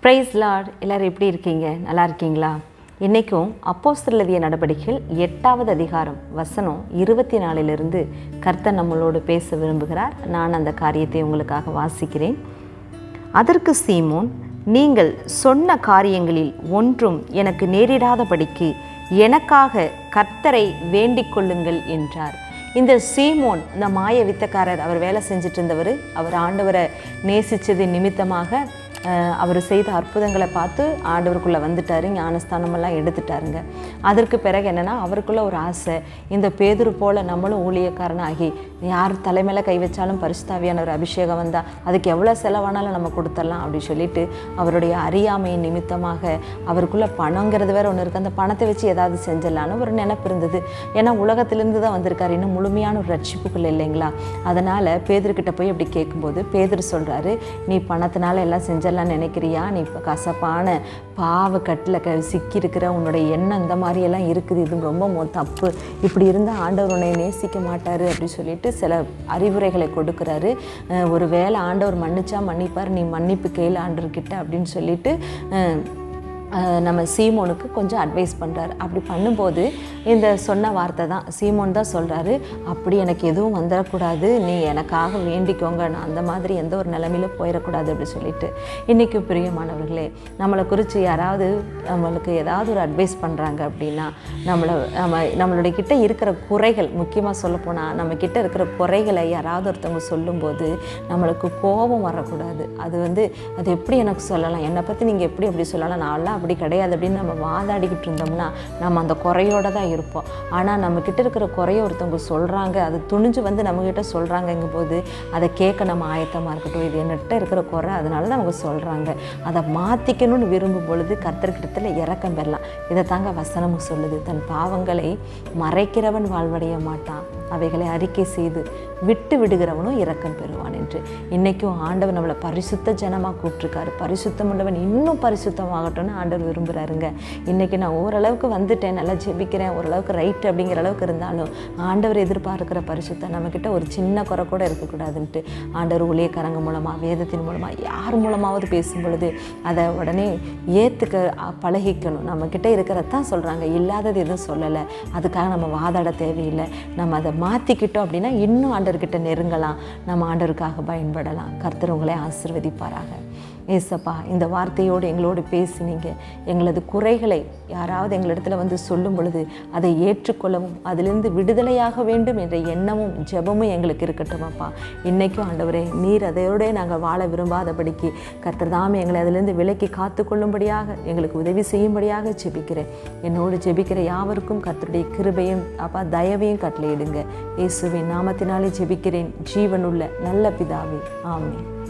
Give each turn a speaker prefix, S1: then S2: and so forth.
S1: price Lord எல்லோரும் எப்படி இருக்கீங்க நல்லா இருக்கீங்களா இன்றைக்கும் அப்போஸ்தலதிய நடவடிக்கைகள் எட்டாவது அதிகாரம் வசனம் இருபத்தி நாலிலிருந்து கர்த்தர் நம்மளோடு பேச விரும்புகிறார் நான் அந்த காரியத்தை உங்களுக்காக வாசிக்கிறேன் அதற்கு சீமோன் நீங்கள் சொன்ன காரியங்களில் ஒன்றும் எனக்கு நேரிடாதபடிக்கு எனக்காக கர்த்தரை வேண்டிக் கொள்ளுங்கள் என்றார் இந்த சீமோன் இந்த மாய வித்தக்காரர் அவர் வேலை செஞ்சுட்டு இருந்தவர் அவர் ஆண்டவரை நேசித்தது நிமித்தமாக அஹ், அவர் செய்த அற்புதங்களை பார்த்து ஆண்டவருக்குள்ளே வந்துட்டாரு ஞானஸ்தானமெல்லாம் எடுத்துட்டாருங்க அதற்கு பிறகு என்னென்னா அவருக்குள்ள ஒரு ஆசை இந்த பேதுரு போல் நம்மளும் ஊழியக்காரனாகி யார் தலைமையில் கை வச்சாலும் பரிசுத்தாவியான ஒரு அபிஷேகம் வந்தால் அதுக்கு எவ்வளோ செலவானாலும் நம்ம கொடுத்துடலாம் அப்படின்னு சொல்லிட்டு அவருடைய அறியாமையின் நிமித்தமாக அவருக்குள்ள பணங்கிறது வேற ஒன்று இருக்குது அந்த பணத்தை வச்சு ஏதாவது செஞ்சிடலான்னு ஒரு நினைப்பு இருந்தது ஏன்னா உலகத்திலிருந்து தான் வந்திருக்காரு இன்னும் முழுமையான ஒரு ரட்சிப்புக்குள்ள இல்லைங்களா அதனால் பேதர்கிட்ட போய் இப்படி கேட்கும்போது பேதர் சொல்கிறாரு நீ பணத்தினால எல்லாம் செஞ்சிடலாம்னு நினைக்கிறியா நீ இப்போ கசப்பான பாவ கட்டில் க சிக்கியிருக்கிற உன்னுடைய எண்ணம் இந்த மாதிரியெல்லாம் இருக்குது இது ரொம்ப மோ- தப்பு இப்படி இருந்தால் ஆண்டவர் உன்னை நேசிக்க மாட்டார் அப்படின்னு சொல்லிட்டு சில அறிவுரைகளை கொடுக்குறாரு அஹ் ஒரு வேளை ஆண்டவர் மன்னிச்சா மன்னிப்பார் நீ மன்னிப்பு கேளு ஆண்டவர்கிட்ட அப்படின்னு சொல்லிட்டு அஹ் அஹ் நம்ம சீமோனுக்கு கொஞ்சம் அட்வைஸ் பண்ணுறாரு அப்படி பண்ணும்போது இந்த சொன்ன வார்த்தை தான் சீமோன் தான் சொல்கிறாரு அப்படி எனக்கு எதுவும் வந்துடக்கூடாது நீ எனக்காக வேண்டிக்கோங்க நான் அந்த மாதிரி எந்த ஒரு நிலைமையிலும் போயிடக்கூடாது அப்படி சொல்லிட்டு இன்றைக்கி பிரியமானவர்களே நம்மளை குறித்து யாராவது நம்மளுக்கு ஏதாவது ஒரு அட்வைஸ் பண்ணுறாங்க அப்படின்னா நம்மளை நம்ம நம்மளுடைய கிட்ட இருக்கிற குறைகள் முக்கியமாக சொல்லப்போனால் நம்ம கிட்ட இருக்கிற குறைகளை யாராவது ஒருத்தவங்க சொல்லும்போது நம்மளுக்கு கோபம் வரக்கூடாது அது வந்து அது எப்படி எனக்கு சொல்லலாம் என்னை பற்றி நீங்கள் எப்படி அப்படி சொல்லலாம் நான்லாம் அப்படி கிடையாது அப்படின்னு நம்ம வாதாடிக்கிட்டு இருந்தோம்னா நம்ம அந்த குறையோட தான் இருப்போம் ஆனால் நம்ம கிட்ட இருக்கிற குறைய ஒருத்தவங்க சொல்கிறாங்க அது துணிஞ்சு வந்து நம்மக்கிட்ட சொல்கிறாங்கங்கும் போது அதை கேட்க நம்ம ஆயத்தமாக இருக்கட்டும் இது என்னட்ட இருக்கிற குறை அதனால தான் அவங்க சொல்கிறாங்க அதை மாற்றிக்கணும்னு விரும்பும் பொழுது கர்த்தர்கிட்டத்தில் இறக்கம் பெறலாம் இதை தாங்க வசனமும் சொல்லுது தன் பாவங்களை மறைக்கிறவன் வாழ்வடைய மாட்டான் அவைகளை அறிக்கை செய்து விட்டு விடுகிறவனும் இரக்கம் பெறுவான் என்று இன்றைக்கும் ஆண்டவர் நம்மளை பரிசுத்த ஜனமாக கூப்பிட்ருக்காரு பரிசுத்தம் உள்ளவன் இன்னும் பரிசுத்தமாகட்டும்னு ஆண்டவர் விரும்புகிறாருங்க இன்றைக்கி நான் ஓரளவுக்கு வந்துட்டேன் நல்லா ஜெபிக்கிறேன் ஓரளவுக்கு ரைட் அப்படிங்கிற அளவுக்கு இருந்தாலும் ஆண்டவர் எதிர்பார்க்கிற பரிசுத்தம் நம்மக்கிட்ட ஒரு சின்ன குறை கூட இருக்கக்கூடாதுன்ட்டு ஆண்டவர் ஊழியக்காரங்க மூலமாக வேதத்தின் மூலமாக யார் மூலமாவது பேசும் பொழுது அதை உடனே ஏற்றுக்க பழகிக்கணும் நம்மக்கிட்ட இருக்கிறதான் சொல்கிறாங்க இல்லாதது எதுவும் சொல்லலை அதுக்காக நம்ம வாதாட தேவையில்லை நம்ம அதை மாற்றிக்கிட்டோம் அப்படின்னா இன்னும் ஆண்டவர்கிட்ட நெருங்கலாம் நம்ம ஆண்டவருக்காக பயன்படலாம் கர்த்தர் உங்களை ஆசிர்வதிப்பாராக ஏசப்பா இந்த வார்த்தையோடு எங்களோடு பேசினீங்க எங்களது குறைகளை யாராவது எங்களிடத்துல வந்து சொல்லும் பொழுது அதை ஏற்றுக்கொள்ளவும் அதிலிருந்து விடுதலையாக வேண்டும் என்ற எண்ணமும் ஜெபமும் எங்களுக்கு இருக்கட்டும் அப்பா இன்றைக்கும் ஆண்டவரே நீர் அதையோடே நாங்கள் வாழ விரும்பாதபடிக்கு கர்த்தர் தாமே எங்களை அதிலிருந்து விலக்கி காத்து கொள்ளும்படியாக எங்களுக்கு உதவி செய்யும்படியாக ஜெபிக்கிறேன் என்னோடு ஜெபிக்கிற யாவருக்கும் கர்த்தருடைய கிருபையும் அப்பா தயவையும் கட்டளையிடுங்க இயேசுவின் நாமத்தினாலே ஜெபிக்கிறேன் ஜீவனுள்ள நல்ல பிதாவே ஆமென்